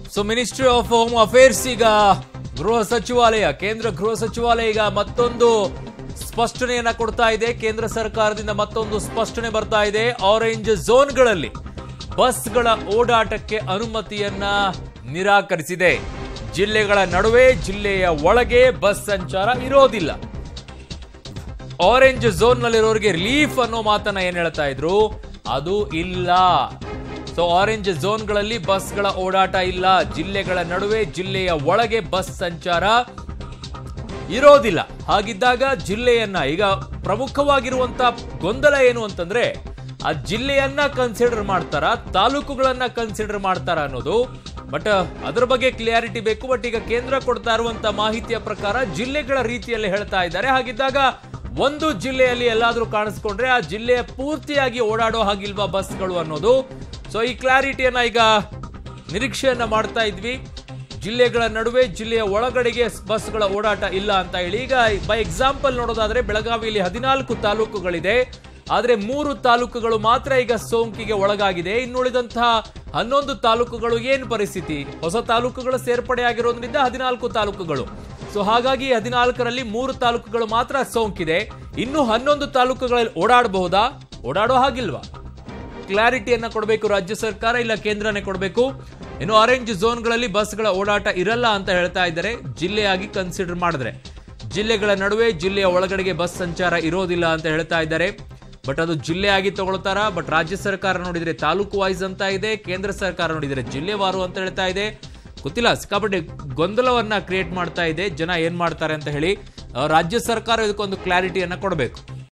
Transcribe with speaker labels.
Speaker 1: so ministry of home affairs ಈಗ ಗೃಹ ಸಚಿವಾಲಯ ಕೇಂದ್ರ ಗೃಹ ಸಚಿವಾಲಯ ಈಗ ಮತ್ತೊಂದು ಸ್ಪಷ್ಟನೆಯನ್ನ ಕೊಡ್ತಾ ಇದೆ ಕೇಂದ್ರ ಸರ್ಕಾರದಿಂದ ಮತ್ತೊಂದು ಸ್ಪಷ್ಟನೆ ಬರ್ತಾ ಇದೆ ಆರೆಂಜ್ ಝೋನ್ಗಳಲ್ಲಿ ಬಸ್ಗಳ ಓಡಾಟಕ್ಕೆ ಅನುಮತಿಯನ್ನ ನಿರಾಕರಿಸಿದೆ ಜಿಲ್ಲೆಗಳ ನಡುವೆ ಜಿಲ್ಲೆಯ ಒಳಗೆ ಬಸ್ ಸಂಚಾರ ಇರೋದಿಲ್ಲ ಆರೆಂಜ್ ಝೋನ್ ನಲ್ಲಿರೋರಿಗೆ ರಿಲೀಫ್ ಅನ್ನೋ ಮಾತನ್ನ ಏನ್ ಹೇಳ್ತಾ ಇದ್ರು ಅದು ಇಲ್ಲ ಸೊ ಆರೆಂಜ್ ಝೋನ್ಗಳಲ್ಲಿ ಬಸ್ಗಳ ಓಡಾಟ ಇಲ್ಲ ಜಿಲ್ಲೆಗಳ ನಡುವೆ ಜಿಲ್ಲೆಯ ಒಳಗೆ ಬಸ್ ಸಂಚಾರ ಇರೋದಿಲ್ಲ ಹಾಗಿದ್ದಾಗ ಜಿಲ್ಲೆಯನ್ನ ಈಗ ಪ್ರಮುಖವಾಗಿರುವಂತ ಗೊಂದಲ ಏನು ಅಂತಂದ್ರೆ ಆ ಜಿಲ್ಲೆಯನ್ನ ಕನ್ಸಿಡರ್ ಮಾಡ್ತಾರ ತಾಲೂಕುಗಳನ್ನ ಕನ್ಸಿಡರ್ ಮಾಡ್ತಾರ ಅನ್ನೋದು ಬಟ್ ಅದ್ರ ಬಗ್ಗೆ ಕ್ಲಿಯಾರಿಟಿ ಬೇಕು ಬಟ್ ಈಗ ಕೇಂದ್ರ ಕೊಡ್ತಾ ಇರುವಂತ ಮಾಹಿತಿಯ ಪ್ರಕಾರ ಜಿಲ್ಲೆಗಳ ರೀತಿಯಲ್ಲಿ ಹೇಳ್ತಾ ಇದ್ದಾರೆ ಹಾಗಿದ್ದಾಗ ಒಂದು ಜಿಲ್ಲೆಯಲ್ಲಿ ಎಲ್ಲಾದ್ರೂ ಕಾಣಿಸ್ಕೊಂಡ್ರೆ ಆ ಜಿಲ್ಲೆಯ ಪೂರ್ತಿಯಾಗಿ ಓಡಾಡೋ ಹಾಗಿಲ್ವಾ ಬಸ್ಗಳು ಅನ್ನೋದು ಸೊ ಈ ಕ್ಲಾರಿಟಿಯನ್ನ ಈಗ ನಿರೀಕ್ಷೆಯನ್ನ ಮಾಡ್ತಾ ಇದ್ವಿ ಜಿಲ್ಲೆಗಳ ನಡುವೆ ಜಿಲ್ಲೆಯ ಒಳಗಡೆಗೆ ಬಸ್ಗಳ ಓಡಾಟ ಇಲ್ಲ ಅಂತ ಹೇಳಿ ಈಗ ಬೈ ಎಕ್ಸಾಂಪಲ್ ನೋಡೋದಾದ್ರೆ ಬೆಳಗಾವಿಯಲ್ಲಿ ಹದಿನಾಲ್ಕು ತಾಲೂಕುಗಳಿದೆ ಆದ್ರೆ ಮೂರು ತಾಲೂಕುಗಳು ಮಾತ್ರ ಈಗ ಸೋಂಕಿಗೆ ಒಳಗಾಗಿದೆ ಇನ್ನುಳಿದಂತಹ ಹನ್ನೊಂದು ತಾಲೂಕುಗಳು ಏನ್ ಪರಿಸ್ಥಿತಿ ಹೊಸ ತಾಲೂಕುಗಳು ಸೇರ್ಪಡೆ ಆಗಿರೋದ್ರಿಂದ ಹದಿನಾಲ್ಕು ತಾಲೂಕುಗಳು ಸೊ ಹಾಗಾಗಿ ಹದಿನಾಲ್ಕರಲ್ಲಿ ಮೂರು ತಾಲೂಕುಗಳು ಮಾತ್ರ ಸೋಂಕಿದೆ ಇನ್ನು ಹನ್ನೊಂದು ತಾಲೂಕುಗಳಲ್ಲಿ ಓಡಾಡಬಹುದಾ ಓಡಾಡೋ ಹಾಗಿಲ್ವಾ ಕ್ಲಾರಿಟಿಯನ್ನ ಕೊಡಬೇಕು ರಾಜ್ಯ ಸರ್ಕಾರ ಇಲ್ಲ ಕೇಂದ್ರನೇ ಕೊಡಬೇಕು ಇನ್ನು ಆರೆಂಜ್ ಝೋನ್ಗಳಲ್ಲಿ ಬಸ್ಗಳ ಓಡಾಟ ಇರಲ್ಲ ಅಂತ ಹೇಳ್ತಾ ಇದ್ದಾರೆ ಜಿಲ್ಲೆಯಾಗಿ ಕನ್ಸಿಡರ್ ಮಾಡಿದ್ರೆ ಜಿಲ್ಲೆಗಳ ನಡುವೆ ಜಿಲ್ಲೆಯ ಒಳಗಡೆಗೆ ಬಸ್ ಸಂಚಾರ ಇರೋದಿಲ್ಲ ಅಂತ ಹೇಳ್ತಾ ಇದ್ದಾರೆ ಬಟ್ ಅದು ಜಿಲ್ಲೆಯಾಗಿ ತಗೊಳ್ತಾರ ಬಟ್ ರಾಜ್ಯ ಸರ್ಕಾರ ನೋಡಿದ್ರೆ ತಾಲೂಕು ವೈಸ್ ಅಂತ ಇದೆ ಕೇಂದ್ರ ಸರ್ಕಾರ ನೋಡಿದ್ರೆ ಜಿಲ್ಲೆವಾರು ಅಂತ ಹೇಳ್ತಾ ಇದೆ ಗೊತ್ತಿಲ್ಲ ಸಿಕ್ಕಾಪಟ್ಟೆ ಗೊಂದಲವನ್ನ ಕ್ರಿಯೇಟ್ ಮಾಡ್ತಾ ಇದೆ ಜನ ಏನ್ ಮಾಡ್ತಾರೆ ಅಂತ ಹೇಳಿ ಆ, ರಾಜ್ಯ ಸರ್ಕಾರ ಇದಕ್ಕೊಂದು ಕ್ಲಾರಿಟಿಯನ್ನ ಕೊಡಬೇಕು